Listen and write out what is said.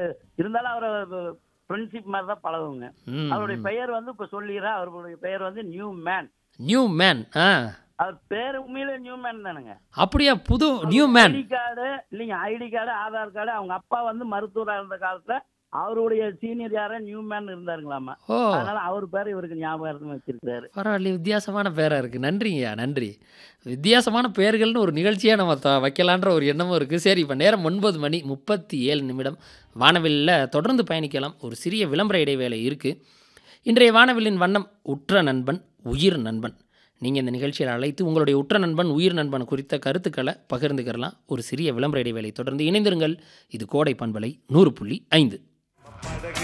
இருந்தாலும் அவரை ஃப்ரெண்ட்ஷிப் மாதிரி தான் பழகுங்க ம், அவருடைய ம். பெயர் வந்து இப்ப சொல்லிடுறேன் அவருடைய பெயர் வந்து நியூ மேன் நியூ மேன் ஆ அவர் பேர் உண்மையிலே நியூ மேன் தானுங்க அப்படியா புது நியூ மேன் ஐடி கார்டு இல்லைங்க ஐடி கார்டு ஆதார் கார்டு அவங்க அப்பா வந்து மருத்துவராக இருந்த காலத்துல அவருடைய சீனியர் யாரோ நியூ மேன் இருந்தாருங்களாமா ஓ அதனால அவர் பேர் இவருக்கு ஞாபகம் வச்சிருக்காரு பரவாயில்ல வித்தியாசமான பேராக இருக்குது நன்றிங்கய்யா நன்றி வித்தியாசமான பெயர்கள்னு ஒரு நிகழ்ச்சியாக நம்ம த வைக்கலான்ற ஒரு எண்ணமும் இருக்குது சரி இப்போ நேரம் ஒன்பது மணி முப்பத்தி ஏழு நிமிடம் வானவில்லில் தொடர்ந்து பயணிக்கலாம் ஒரு சிறிய விளம்பர இடைவேளை இருக்குது இன்றைய வானவில்லின் வண்ணம் உற்ற நண்பன் உயிர் நண்பன் நீங்கள் இந்த நிகழ்ச்சியில் அழைத்து உங்களுடைய உற்ற நண்பன் உயிர் நண்பன் குறித்த கருத்துக்களை பகிர்ந்துக்கிறலாம் ஒரு சிறிய விளம்பர இடைவேளை தொடர்ந்து இணைந்திருங்கள் இது கோடை பண்பலை நூறு புள்ளி ஐந்து